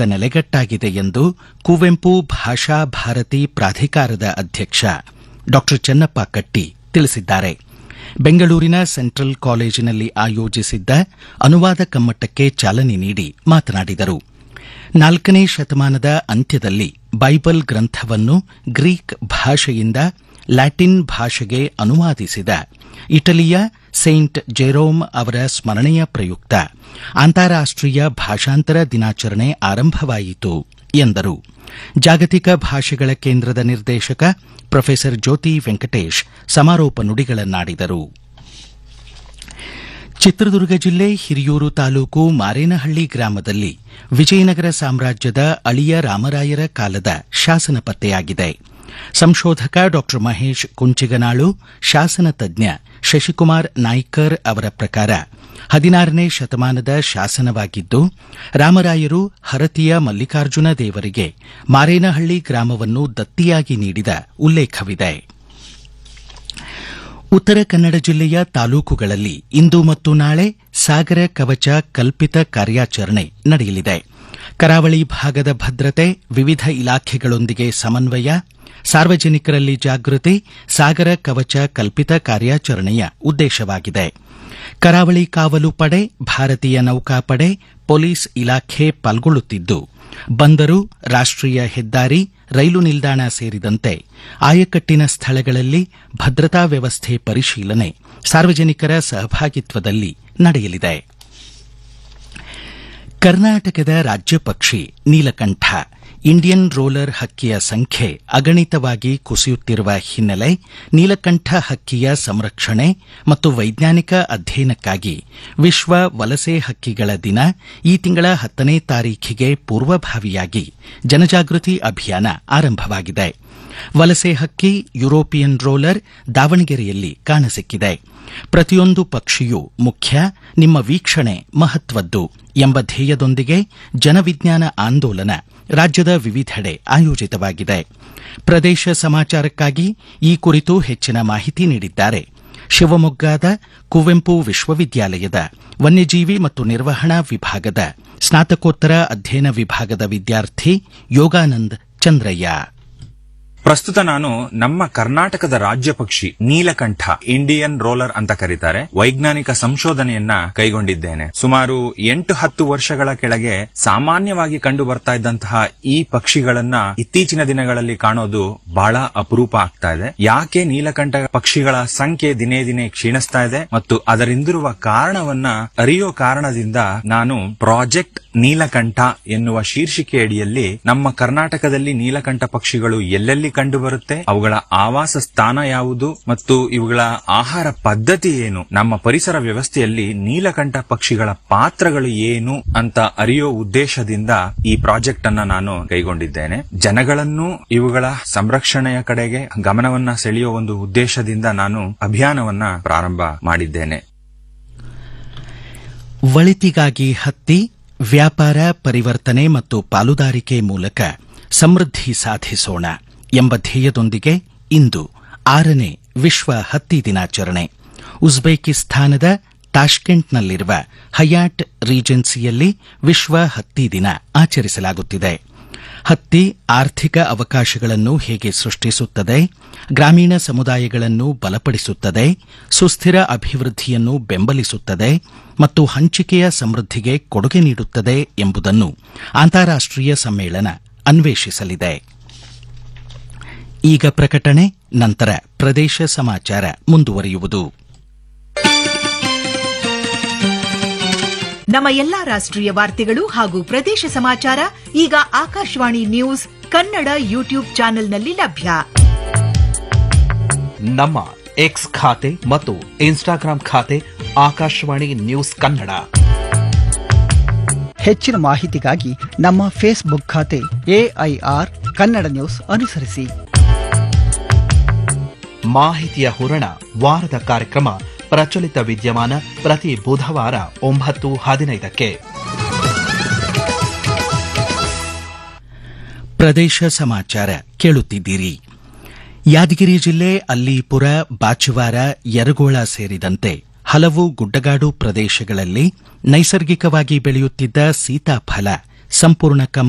ಸಾಮರ್ಥ್ಯದ ನೆಲೆಗಟ್ಟಾಗಿದೆ ಎಂದು ಕುವೆಂಪು ಭಾಷಾ ಭಾರತಿ ಪ್ರಾಧಿಕಾರದ ಅಧ್ಯಕ್ಷ ಡಾ ಚೆನ್ನಪ್ಪ ಕಟ್ಟಿ ತಿಳಿಸಿದ್ದಾರೆ ಬೆಂಗಳೂರಿನ ಸೆಂಟ್ರಲ್ ಕಾಲೇಜಿನಲ್ಲಿ ಆಯೋಜಿಸಿದ್ದ ಅನುವಾದ ಕಮ್ಮಟಕ್ಕೆ ಚಾಲನೆ ನೀಡಿ ಮಾತನಾಡಿದರು ನಾಲ್ಕನೇ ಶತಮಾನದ ಅಂತ್ಯದಲ್ಲಿ ಬೈಬಲ್ ಗ್ರಂಥವನ್ನು ಗ್ರೀಕ್ ಭಾಷೆಯಿಂದ ಲ್ಯಾಟಿನ್ ಭಾಷೆಗೆ ಅನುವಾದಿಸಿದ ಇಟಲಿಯ ಸೈಂಟ್ ಜೆರೋಮ್ ಅವರ ಸ್ಮರಣೆಯ ಪ್ರಯುಕ್ತ ಅಂತಾರಾಷ್ಟೀಯ ಭಾಷಾಂತರ ದಿನಾಚರಣೆ ಆರಂಭವಾಯಿತು ಎಂದರು ಜಾಗತಿಕ ಭಾಷೆಗಳ ಕೇಂದ್ರದ ನಿರ್ದೇಶಕ ಪ್ರೊಫೆಸರ್ ಜ್ಯೋತಿ ವೆಂಕಟೇಶ್ ಸಮಾರೋಪ ನುಡಿಗಳನ್ನಾಡಿದರು ಚಿತ್ರದುರ್ಗ ಜಿಲ್ಲೆ ಹಿರಿಯೂರು ತಾಲೂಕು ಮಾರೇನಹಳ್ಳಿ ಗ್ರಾಮದಲ್ಲಿ ವಿಜಯನಗರ ಸಾಮ್ರಾಜ್ಯದ ಅಳಿಯ ರಾಮರಾಯರ ಕಾಲದ ಶಾಸನ ಪತ್ತೆಯಾಗಿದೆ ಸಂಶೋಧಕ ಡಾ ಮಹೇಶ್ ಕುಂಚಿಗನಾಳು ಶಾಸನ ತಜ್ಞ ಶಶಿಕುಮಾರ್ ನಾಯ್ಕರ್ ಅವರ ಪ್ರಕಾರ ಹದಿನಾರನೇ ಶತಮಾನದ ಶಾಸನವಾಗಿದ್ದು ರಾಮರಾಯರು ಹರತಿಯ ಮಲ್ಲಿಕಾರ್ಜುನ ದೇವರಿಗೆ ಮಾರೇನಹಳ್ಳಿ ಗ್ರಾಮವನ್ನು ದತ್ತಿಯಾಗಿ ನೀಡಿದ ಉಲ್ಲೇಖವಿದೆ ಉತ್ತರ ಕನ್ನಡ ಜಿಲ್ಲೆಯ ತಾಲೂಕುಗಳಲ್ಲಿ ಇಂದು ಮತ್ತು ನಾಳೆ ಸಾಗರ ಕವಚ ಕಲ್ಪಿತ ಕಾರ್ಯಾಚರಣೆ ನಡೆಯಲಿದೆ ಕರಾವಳಿ ಭಾಗದ ಭದ್ರತೆ ವಿವಿಧ ಇಲಾಖೆಗಳೊಂದಿಗೆ ಸಮನ್ವಯ ಸಾರ್ವಜನಿಕರಲ್ಲಿ ಜಾಗೃತಿ ಸಾಗರ ಕವಚ ಕಲ್ಪಿತ ಕಾರ್ಯಾಚರಣೆಯ ಉದ್ದೇಶವಾಗಿದೆ ಕರಾವಳಿ ಕಾವಲು ಪಡೆ ಭಾರತೀಯ ನೌಕಾಪಡೆ ಪೊಲೀಸ್ ಇಲಾಖೆ ಪಾಲ್ಗೊಳ್ಳುತ್ತಿದ್ದು ಬಂದರು ರಾಷ್ಟೀಯ ಹೆದ್ದಾರಿ ರೈಲು ನಿಲ್ದಾಣ ಸೇರಿದಂತೆ ಆಯಕಟ್ಟಿನ ಸ್ಥಳಗಳಲ್ಲಿ ಭದ್ರತಾ ವ್ಯವಸ್ಥೆ ಪರಿಶೀಲನೆ ಸಾರ್ವಜನಿಕರ ಸಹಭಾಗಿತ್ವದಲ್ಲಿ ನಡೆಯಲಿದೆ ಕರ್ನಾಟಕದ ರಾಜ್ಯ ಪಕ್ಷಿ ನೀಲಕಂಠ ಇಂಡಿಯನ್ ರೋಲರ್ ಹಕ್ಕಿಯ ಸಂಖ್ಯೆ ಅಗಣಿತವಾಗಿ ಕುಸಿಯುತ್ತಿರುವ ಹಿನ್ನೆಲೆ ನೀಲಕಂಠ ಹಕ್ಕಿಯ ಸಂರಕ್ಷಣೆ ಮತ್ತು ವೈಜ್ಞಾನಿಕ ಅಧ್ಯಯನಕ್ಕಾಗಿ ವಿಶ್ವ ವಲಸೆ ಹಕ್ಕಿಗಳ ದಿನ ಈ ತಿಂಗಳ ಹತ್ತನೇ ತಾರೀಖಿಗೆ ಪೂರ್ವಭಾವಿಯಾಗಿ ಜನಜಾಗೃತಿ ಅಭಿಯಾನ ಆರಂಭವಾಗಿದೆ ವಲಸೆ ಹಕ್ಕಿ ಯುರೋಪಿಯನ್ ರೋಲರ್ ದಾವಣಗೆರೆಯಲ್ಲಿ ಕಾಣಸಿಕ್ಕಿದೆ ಪ್ರತಿಯೊಂದು ಪಕ್ಷಿಯೂ ಮುಖ್ಯ ನಿಮ್ಮ ವೀಕ್ಷಣೆ ಮಹತ್ವದ್ದು ಎಂಬ ಧ್ಯೇಯದೊಂದಿಗೆ ಜನವಿಜ್ಞಾನ ಆಂದೋಲನ ರಾಜ್ಯದ ವಿವಿಧೆಡೆ ಆಯೋಜಿತವಾಗಿದೆ ಪ್ರದೇಶ ಸಮಾಚಾರಕ್ಕಾಗಿ ಈ ಕುರಿತು ಹೆಚ್ಚಿನ ಮಾಹಿತಿ ನೀಡಿದ್ದಾರೆ ಶಿವಮೊಗ್ಗದ ಕುವೆಂಪು ವಿಶ್ವವಿದ್ಯಾಲಯದ ವನ್ಯಜೀವಿ ಮತ್ತು ನಿರ್ವಹಣಾ ವಿಭಾಗದ ಸ್ನಾತಕೋತ್ತರ ಅಧ್ಯಯನ ವಿಭಾಗದ ವಿದ್ಯಾರ್ಥಿ ಯೋಗಾನಂದ್ ಚಂದ್ರಯ್ಯ ಪ್ರಸ್ತುತ ನಾನು ನಮ್ಮ ಕರ್ನಾಟಕದ ರಾಜ್ಯ ಪಕ್ಷಿ ನೀಲಕಂಠ ಇಂಡಿಯನ್ ರೋಲರ್ ಅಂತ ಕರೀತಾರೆ ವೈಜ್ಞಾನಿಕ ಸಂಶೋಧನೆಯನ್ನ ಕೈಗೊಂಡಿದ್ದೇನೆ ಸುಮಾರು ಎಂಟು ಹತ್ತು ವರ್ಷಗಳ ಕೆಳಗೆ ಸಾಮಾನ್ಯವಾಗಿ ಕಂಡು ಬರ್ತಾ ಇದ್ದಂತಹ ಈ ಪಕ್ಷಿಗಳನ್ನ ಇತ್ತೀಚಿನ ದಿನಗಳಲ್ಲಿ ಕಾಣೋದು ಬಹಳ ಅಪರೂಪ ಆಗ್ತಾ ಇದೆ ಯಾಕೆ ನೀಲಕಂಠ ಪಕ್ಷಿಗಳ ಸಂಖ್ಯೆ ದಿನೇ ದಿನೇ ಕ್ಷೀಣಿಸ್ತಾ ಇದೆ ಮತ್ತು ಅದರಿಂದಿರುವ ಕಾರಣವನ್ನ ಅರಿಯೋ ಕಾರಣದಿಂದ ನಾನು ಪ್ರಾಜೆಕ್ಟ್ ನೀಲಕಂಠ ಎನ್ನುವ ಶೀರ್ಷಿಕೆ ಅಡಿಯಲ್ಲಿ ನಮ್ಮ ಕರ್ನಾಟಕದಲ್ಲಿ ನೀಲಕಂಠ ಪಕ್ಷಿಗಳು ಎಲ್ಲೆಲ್ಲಿ ಕಂಡುಬರುತ್ತೆ ಅವುಗಳ ಆವಾಸ ಸ್ಥಾನ ಯಾವುದು ಮತ್ತು ಇವುಗಳ ಆಹಾರ ಪದ್ಧತಿ ಏನು ನಮ್ಮ ಪರಿಸರ ವ್ಯವಸ್ಥೆಯಲ್ಲಿ ನೀಲಕಂಠ ಪಕ್ಷಿಗಳ ಪಾತ್ರಗಳು ಏನು ಅಂತ ಅರಿಯೋ ಉದ್ದೇಶದಿಂದ ಈ ಪ್ರಾಜೆಕ್ಟ್ ಅನ್ನ ನಾನು ಕೈಗೊಂಡಿದ್ದೇನೆ ಜನಗಳನ್ನು ಇವುಗಳ ಸಂರಕ್ಷಣೆಯ ಕಡೆಗೆ ಗಮನವನ್ನ ಸೆಳೆಯುವ ಒಂದು ಉದ್ದೇಶದಿಂದ ನಾನು ಅಭಿಯಾನವನ್ನ ಪ್ರಾರಂಭ ಮಾಡಿದ್ದೇನೆ ಒಳಿತಿಗಾಗಿ ಹತ್ತಿ ವ್ಯಾಪಾರ ಪರಿವರ್ತನೆ ಮತ್ತು ಪಾಲುದಾರಿಕೆ ಮೂಲಕ ಸಮೃದ್ಧಿ ಸಾಧಿಸೋಣ ಎಂಬ ಧ್ಯೇಯದೊಂದಿಗೆ ಇಂದು ಆರನೇ ವಿಶ್ವ ಹತ್ತಿ ದಿನಾಚರಣೆ ಉಜ್ಬೇಕಿಸ್ತಾನದ ತಾಷ್ಕೆಂಟ್ನಲ್ಲಿರುವ ಹಯಾಟ್ ರೀಜೆನ್ಸಿಯಲ್ಲಿ ವಿಶ್ವ ಹತ್ತಿ ದಿನ ಆಚರಿಸಲಾಗುತ್ತಿದೆ ಹತ್ತಿ ಆರ್ಥಿಕ ಅವಕಾಶಗಳನ್ನು ಹೇಗೆ ಸೃಷ್ಟಿಸುತ್ತದೆ ಗ್ರಾಮೀಣ ಸಮುದಾಯಗಳನ್ನು ಬಲಪಡಿಸುತ್ತದೆ ಸುಸ್ಥಿರ ಅಭಿವೃದ್ಧಿಯನ್ನು ಬೆಂಬಲಿಸುತ್ತದೆ ಮತ್ತು ಹಂಚಿಕೆಯ ಸಮೃದ್ಧಿಗೆ ಕೊಡುಗೆ ನೀಡುತ್ತದೆ ಎಂಬುದನ್ನು ಅಂತಾರಾಷ್ಟೀಯ ಸಮ್ಮೇಳನ ಅನ್ವೇಷಿಸಲಿದೆ ಈಗ ಪ್ರಕಟಣೆ ನಂತರ ಪ್ರದೇಶ ಸಮಾಚಾರ ಮುಂದುವರಿಯುವುದು ನಮ್ಮ ಎಲ್ಲಾ ರಾಷ್ಟ್ರೀಯ ವಾರ್ತೆಗಳು ಹಾಗೂ ಪ್ರದೇಶ ಸಮಾಚಾರ ಈಗ ಆಕಾಶವಾಣಿ ನ್ಯೂಸ್ ಕನ್ನಡ ಯೂಟ್ಯೂಬ್ ಚಾನೆಲ್ನಲ್ಲಿ ಲಭ್ಯ ನಮ್ಮ ಎಕ್ಸ್ ಖಾತೆ ಮತ್ತು ಇನ್ಸ್ಟಾಗ್ರಾಂ ಖಾತೆ ಆಕಾಶವಾಣಿ ನ್ಯೂಸ್ ಕನ್ನಡ ಹೆಚ್ಚಿನ ಮಾಹಿತಿಗಾಗಿ ನಮ್ಮ ಫೇಸ್ಬುಕ್ ಖಾತೆ ಎಐಆರ್ ಕನ್ನಡ ನ್ಯೂಸ್ ಅನುಸರಿಸಿ ಮಾಹಿತಿಯ ಹೂರಣ ವಾರದ ಕಾರ್ಯಕ್ರಮ ಪ್ರಚಲಿತ ವಿದ್ಯಮಾನ ಪ್ರತಿ ಬುಧವಾರ ಒಂಬತ್ತು ಹದಿನೈದಕ್ಕೆ ಪ್ರದೇಶ ಸಮಾಚಾರ ಕೇಳುತ್ತಿದ್ದೀರಿ ಯಾದಗಿರಿ ಜಿಲ್ಲೆ ಅಲ್ಲಿಪುರ ಬಾಚುವಾರ ಯರಗೋಳ ಸೇರಿದಂತೆ ಹಲವು ಗುಡ್ಡಗಾಡು ಪ್ರದೇಶಗಳಲ್ಲಿ ನೈಸರ್ಗಿಕವಾಗಿ ಬೆಳೆಯುತ್ತಿದ್ದ ಸೀತಾಫಲ ಸಂಪೂರ್ಣ ಕಮ